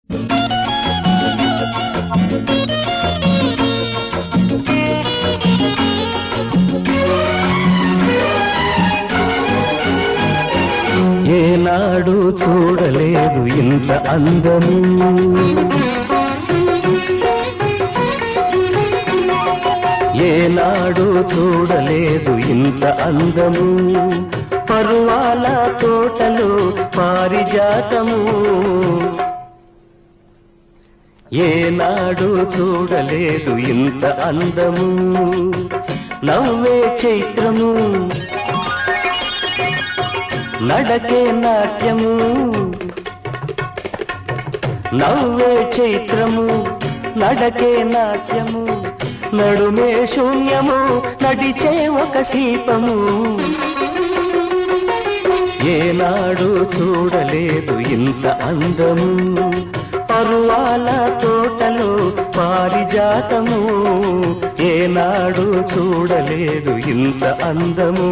ఏనాడు చూడలేదు ఇంత అందము ఏనాడు చూడలేదు ఇంత అందము పరువాల తోటలో పారిజాతము ఏనాడు చూడలేదు ఇంత అందము నవ్వే చైత్రము నడకే నాట్యము నవ్వే చైత్రము నడకే నాట్యము నడుమే శూన్యము నడిచే ఒక శీపము ఏనాడు చూడలేదు ఇంత అందము పరువాల తోటలో పారిజాతము ఏనాడు చూడలేదు ఇంత అందము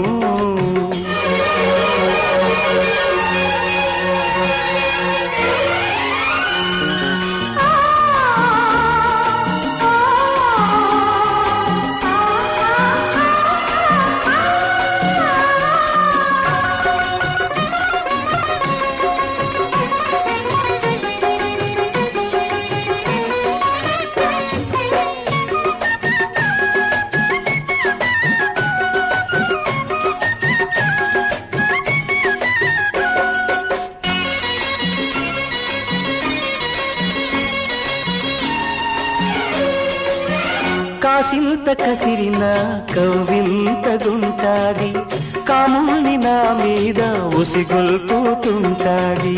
కాసింత కసిరిన కవ్వింతగుంటాది కాముల్ని నా మీద ఉసిగొల్పుతుంటాది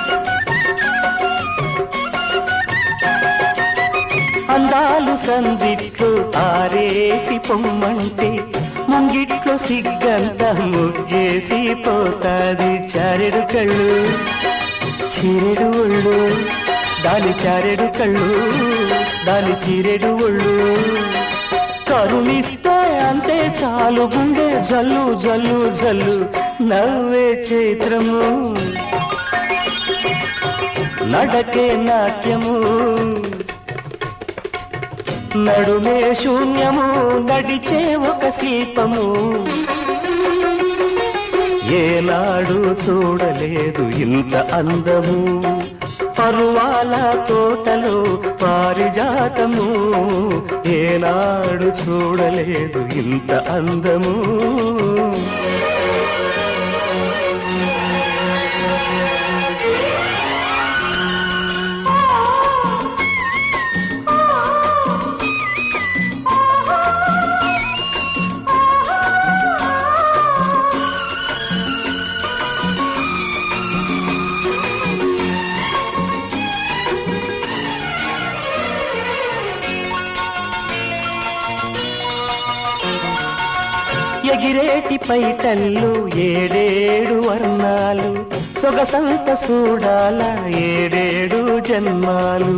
అందాలు సందిట్లో ఆరేసి పొమ్మంటే ముంగిట్లో సిగ్గంత ముగ్గేసి పోతాది చారెడు కళ్ళు చీరెడు ఒళ్ళు దాని చారెడు కళ్ళు దాని చీరెడు ఒళ్ళు కరుణిస్తే అంతే చాలు గుండె జల్లు జల్లు జల్లు నవ్వే చైత్రము నడకే నాట్యము నడుమే శూన్యము నడిచే ఒక శిల్పము ఏనాడు చూడలేదు ఇంత అందము పరువాల తోటలో పారిజాతము ఏనాడు చూడలేదు ఇంత అందము ఎగిరేటి పైటల్లో ఏడేడు వర్ణాలు సొగసంత చూడాల ఏడేడు జన్మాలు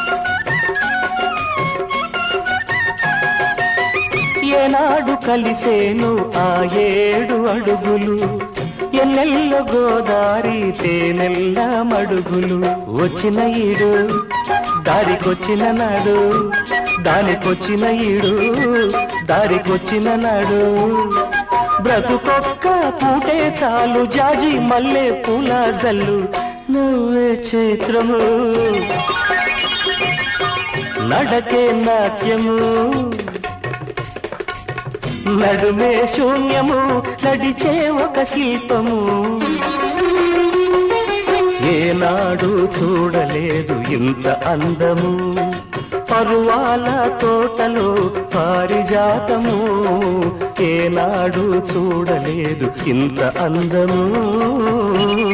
ఏనాడు కలిసేను ఆ ఏడు అడుగులు ఎన్నెల్ల గోదారి తేనెల్ల మడుగులు వచ్చిన ఈడు దారికొచ్చిన నాడు దానికొచ్చిన ఈడు దారికొచ్చిన నాడు బ్రతుకొక్క పూటే చాలు జాజి మల్లె పూల జల్లు నువ్వే చైత్రము నడకే నాట్యము నడుమే శూన్యము నడిచే ఒక శిల్పము ఏనాడు చూడలేదు ఇంత అందము పరువాల తోటలో పారిజాతము ఏనాడు చూడలేదు ఇంత అందము